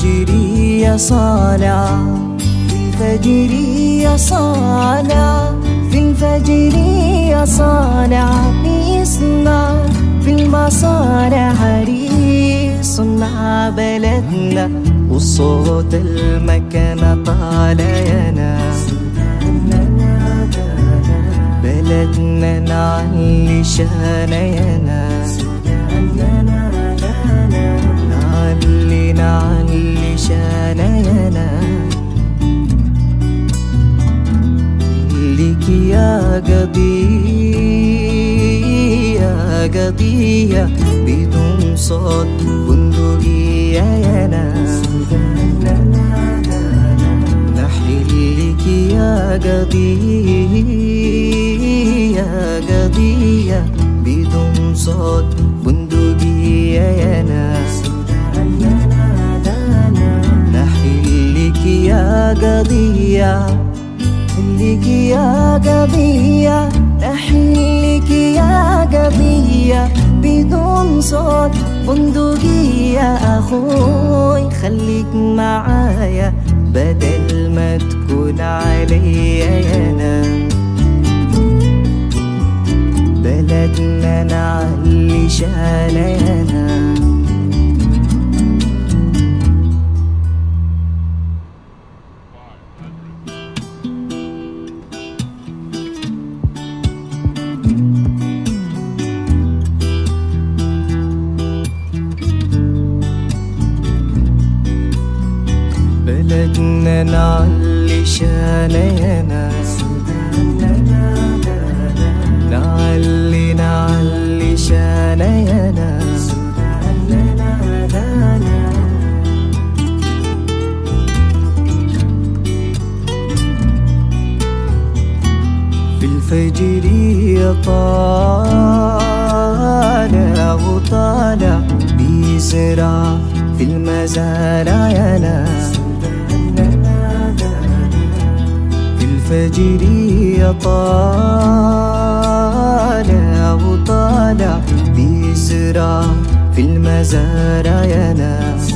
الفجر يا صالع في الفجر يا صالع في الفجر يا صالع بيصنع في المصانع صنع بلدنا والصوت المكان طالع ينام بلدنا نعلي شانينا نعلي نعلي شانينا لك يا قضية قضية بدون صوت بندقية يا ناس نحلك يا قضية قضية بدون صوت بندقية يا ناس نحلك يا قضية لك يا قضية نحلك يا قضية بدون صوت بندقية أخوي خليك معايا بدل ما تكون عليا يانا بلدنا نعلي شانينا بلدنا نعلي شانينا نعلي نعلي شانينا في الفجر طالع وطالع بيزرع في المزارع يا ناس في الفجر طالع وطالع بيزرع في المزارع يا ناس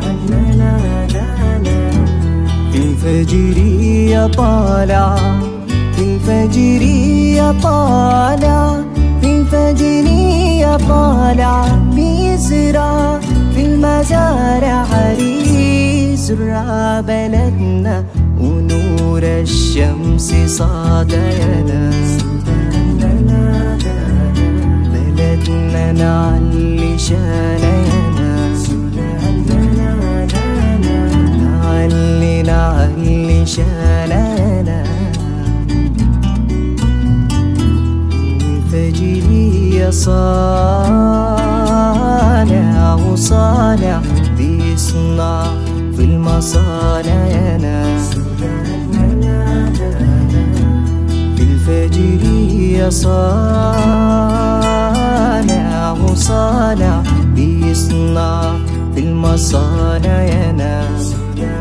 في الفجر يا طالع في الفجر يا طالع في الفجر يا طالع بيزرع في المزارع يزرع بلدنا ونور الشمس صادينا بلدنا نعلي شانينا نعلي نعلي شانينا الفجر يا صانع وصانع بيصنع في المصانع يا ناس في الفجر يا صانع وصانع بيصنع في المصانع يا ناس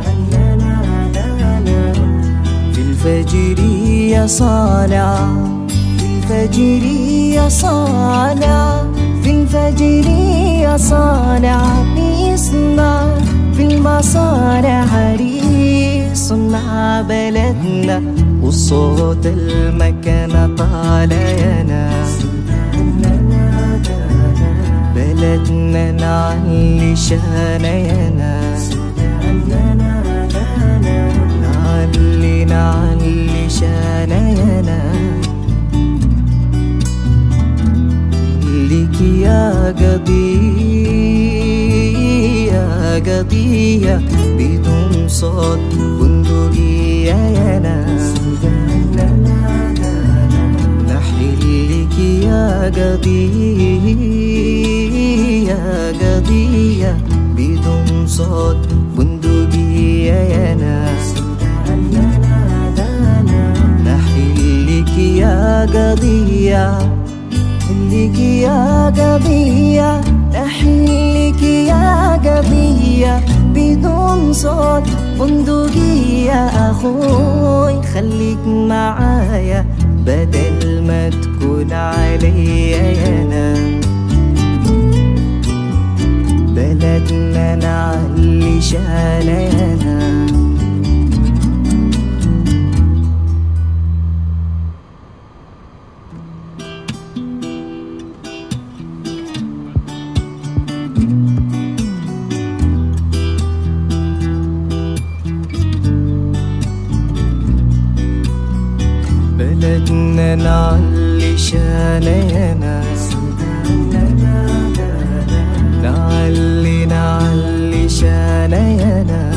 في الفجر يا صانع في الفجر يا صانع في الفجر يا صانع بيصنع في المصانع صنع بلدنا والصوت المكان طالع ينا بلدنا نعلي شانينا نعلي نعلي شانينا لك يا قضية قضية بدون صوت بندقية يا ناس نحلك يا قضية قضية بدون صوت بندقية يا ناس نحلك يا قضية لك يا قضية نحلك يا قضية بدون صوت بندقية أخوي خليك معايا بدل ما تكون عليا يانا بلدنا نعلي شانينا بلدنا نعلي شانينا نعلي نعلي شانينا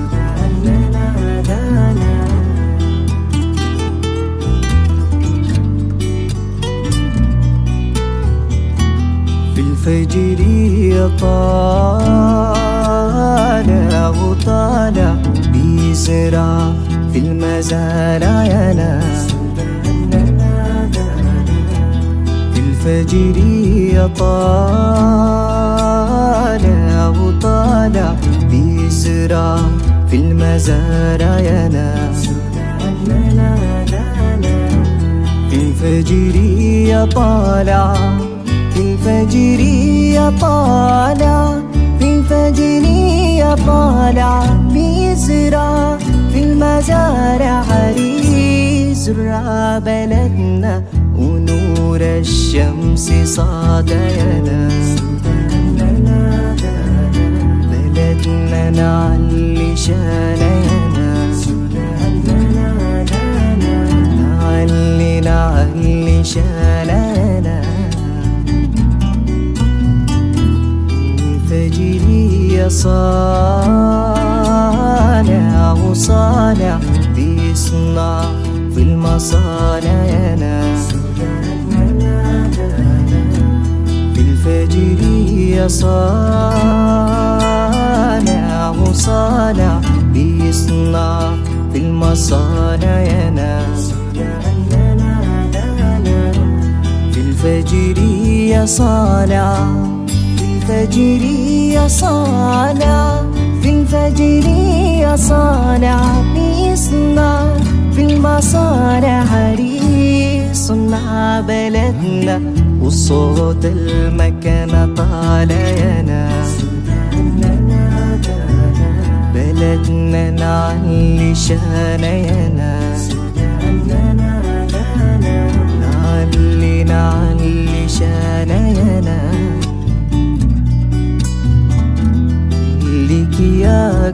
في الفجر طالع وطالع بيزرع في المزارع ناس في الفجر طالع وطالع بيزرع في المزارع ناس في الفجر طالع في الفجر طالع في الفجر طالع بيزرع في المزارع يزرع بلدنا ونور الشمس صادينا بلدنا نعلي شانينا نعلي نعلي شانينا فجري صانع وصانع بيصنع في المصانع ناس في الفجر صانع وصانع بيصنع في المصانع ناس في الفجر صانع في الفجر صانع في الفجر صانع بيصنع في المصانع صنع بلدنا وصوت المكنة طالعنا بلدنا نعلي شانينا نعلي نعلي شانينا لك يا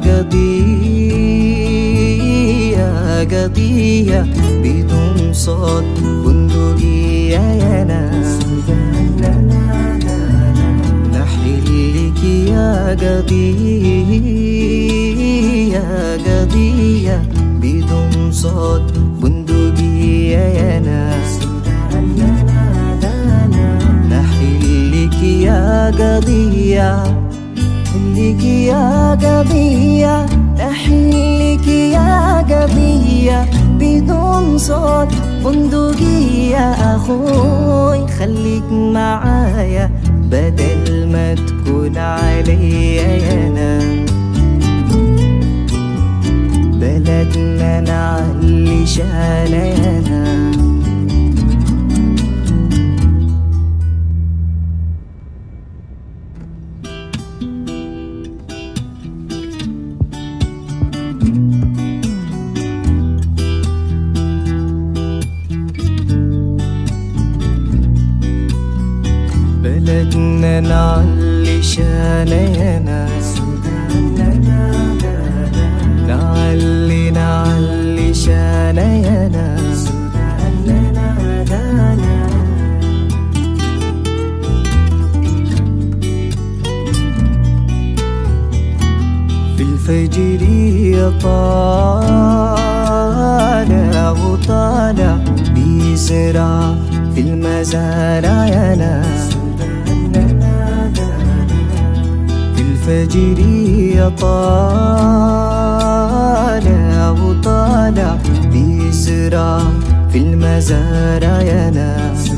قضية قضية بدون صوت بندقية يا ناس نحلي لك يا قضية قضية بدون صوت بندقية يا ناس نحلي لك يا قضية لك يا قضية أحلك يا قضية بدون صوت بندقية أخوي خليك معايا بدل ما تكون عليا أنا بلدنا نعلي شانينا بلدنا نعلي شانينا نعلي نعلي شانينا في الفجر طالع وطالع بيزرع في المزارع ناس في الفجر طالع وطالع بيزرع في المزارع ناس